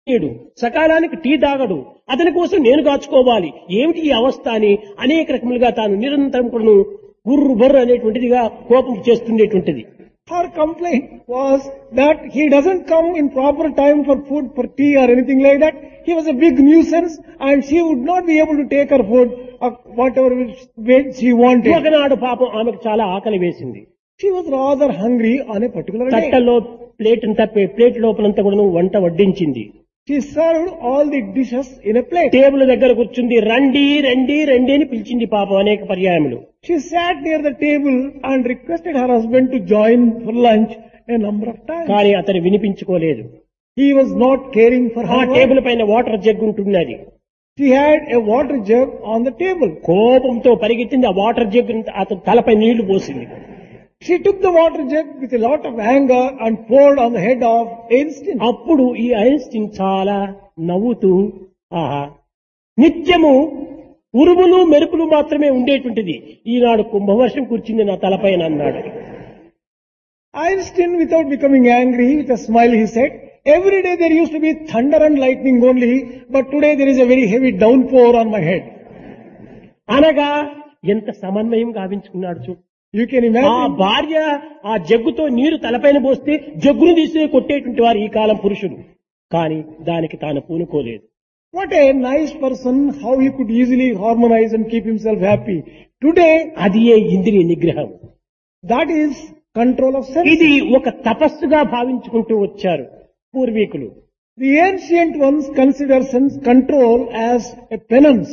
చేయడు సకాలానికి టీ తాగడు అతని కోసం నేను కాచుకోవాలి ఏమిటి ఈ అవస్థ అని అనేక రకములుగా తాను నిరంతరం కూడా గుర్రు బర్రు అనేటువంటిదిగా కోపం చేస్తుండేటువంటిది Her complaint was that he doesn't come in proper time for food, for tea or anything like that. He was a big nuisance and she would not be able to take her food, uh, whatever which way she wanted. ఒకనాడు పాపం ఆమెకు చాలా ఆకలి వేసింది She was rather hungry on a particular day. తట్టలో plate అంతా plate లోపలంతా కూడా వంట వడ్డించింది She served all the dishes in a plate. Table దగ్గర కూర్చుంది రండి రండి రండి అని పిలిచింది పాపం అనేక పర్యాయములు She sat near the table and requested her husband to join for lunch a number of times. కానీ అతను వినిపించుకోలేదు He was not caring for ఆ her. work. టేబుల్ పైన వాటర్ జగ్ ఉంటున్నది She had a water jug on the table. కోపంతో పరిగెత్తింది ఆ water jug అతని తలపై నీళ్లు పోసింది She took the water jug with a lot of anger and poured on the head of Einstein. అప్పుడు ఈ ఐన్స్టీన్ చాలా నవ్వుతూ ఆహా నిత్యము ఉరుములు మెరుపులు మాత్రమే ఉండేటువంటిది ఈనాడు కుంభవర్షం కూర్చుంది నా తలపైన అన్నాడు Einstein, without becoming angry, with a smile, he said, Every day there used to be thunder and lightning only, but today there is a very heavy downpour on my head. అనగా ఎంత సమన్వయం గావించుకున్నాడు చూడు You can ఆ imagine. భార్య ఆ జగ్గుతో నీరు తలపైన పోస్తే జగ్గును తీసి కొట్టేటువంటి వారు ఈ కాలం పురుషులు కానీ దానికి తాను పూనుకోలేదు What a nice person, how he could easily harmonize and keep himself happy. Today, అది ఏ ఇంద్రియ నిగ్రహం that is control of sense. ఇది ఒక తపస్సుగా భావించుకుంటూ వచ్చారు పూర్వీకులు The ancient ones consider sense control as a penance.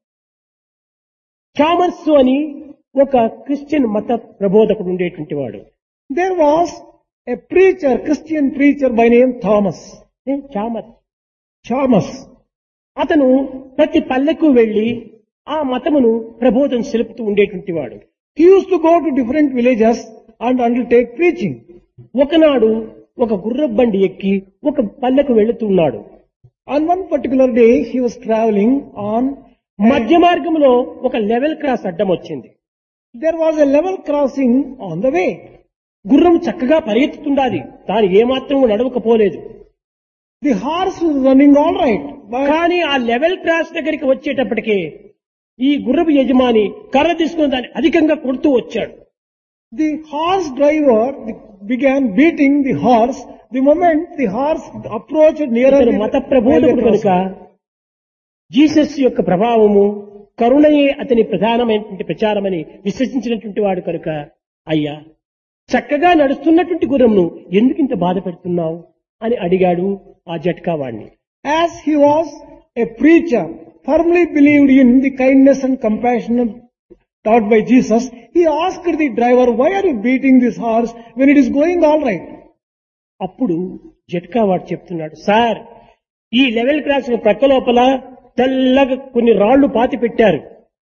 Chalmers అని ఒక క్రిస్టియన్ మత ప్రబోధకుడు ఉండేటువంటి వాడు There was a preacher, Christian preacher by name Thomas. A, Chalmers Chalmers. అతను ప్రతి పల్లెకు వెళ్లి ఆ మతమును ప్రబోధం సెలుపుతూ ఉండేటువంటి వాడు He used to go to different villages and undertake preaching. ఒకనాడు ఒక గుర్రపు బండి ఎక్కి ఒక పల్లెకు వెళుతున్నాడు On one particular day, he was traveling on, మధ్య మార్గంలో ఒక లెవెల్ క్రాస్ అడ్డం వచ్చింది there was a level crossing on the way. గుర్రం చక్కగా పరిగెత్తుతుండాలి తాను ఏమాత్రం నడవకపోలేదు The horse was running all right, but కానీ ఆ లెవెల్ క్రాస్ దగ్గరికి వచ్చేటప్పటికే ఈ గుర్రపు యజమాని కర్ర తీసుకుని దాన్ని అధికంగా కొడుతూ వచ్చాడు the horse driver began beating the horse the moment the horse approached nearer ఇతను the మత ప్రబోధకుడు railway కనుక crossing. జీసస్ యొక్క ప్రభావము కరుణయే అతని ప్రధానమైనటువంటి ప్రచారమని విశ్వసించినటువంటి వాడు కనుక అయ్యా చక్కగా నడుస్తున్నటువంటి గుర్రంను ఎందుకు ఇంత బాధ పెడుతున్నావు అని అడిగాడు ఆ జట్కా వాణ్ణి As he was a preacher, firmly believed in the kindness and compassion taught by Jesus, he asked the driver, why are you beating this horse when it is going all right? అప్పుడు జట్కా వాడు చెప్తున్నాడు sir ఈ level cross ప్రక్క లోపల తెల్లగా కొన్ని రాళ్లు పాతి పెట్టారు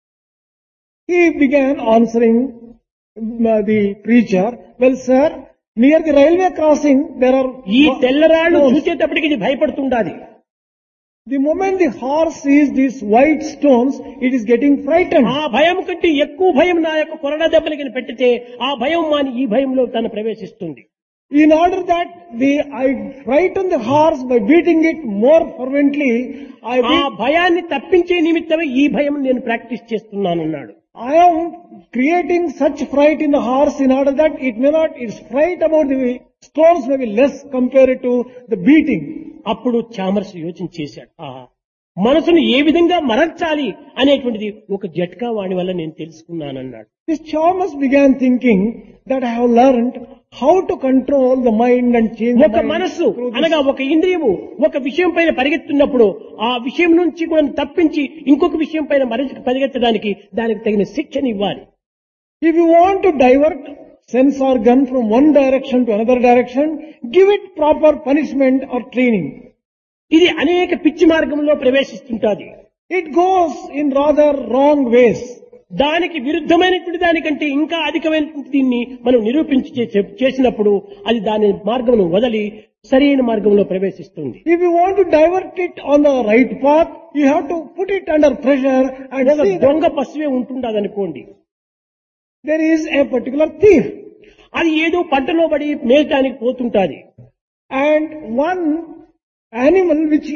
He began answering uh, the preacher, well sir, near the railway crossing there are ఈ తెల్ల రాళ్లు stones. చూసేటప్పటికి ఇది భయపడుతుండాలి The moment the horse sees these white stones, it is getting frightened. ఆ భయం కంటే ఎక్కువ భయం నా యొక్క కొరడా దెబ్బలకి పెట్టితే ఆ భయం మాని ఈ భయంలో తను ప్రవేశిస్తుంది In order that the I frighten the horse by beating it more fervently, I ఆ beat భయాన్ని తప్పించే నిమిత్తమే ఈ భయం నేను ప్రాక్టీస్ చేస్తున్నానన్నాడు I am creating such fright in the horse in order that it may not, its fright about the stones may be less compared to the beating. అప్పుడు Chalmers యోచన చేశాడు ఆ మనసును ఏ విధంగా మరల్చాలి అనేటువంటిది ఒక జట్కా వాణి వల్ల నేను తెలుసుకున్నానన్నాడు This Chalmers began thinking that I have learned how to control the mind and change the ఒక mind మనస్సు through this. అనగా ఒక ఇంద్రియము ఒక విషయం పైన పరిగెత్తున్నప్పుడు ఆ విషయం నుంచి కూడా తప్పించి ఇంకొక విషయం పైన మరి పరిగెత్తడానికి దానికి తగిన శిక్షణ ఇవ్వాలి If you want to divert sense organ from one direction to another direction, give it proper punishment or training. ఇది అనేక పిచ్చి మార్గంలో ప్రవేశిస్తుంటాది It goes in rather wrong ways. దానికి విరుద్ధమైనటువంటి దానికంటే ఇంకా అధికమైనటువంటి దీన్ని మనం నిరూపించి చే- చేసినప్పుడు అది దాని మార్గమును వదిలి సరైన మార్గంలో ప్రవేశిస్తుంది If you want to divert it on the right path, you have to put it under pressure and ఒక see that దొంగ పశువే ఉంటుండదు అనుకోండి there is a particular thief అది ఏదో పంటలో పడి మేయటానికి పోతుంటాది and one animal which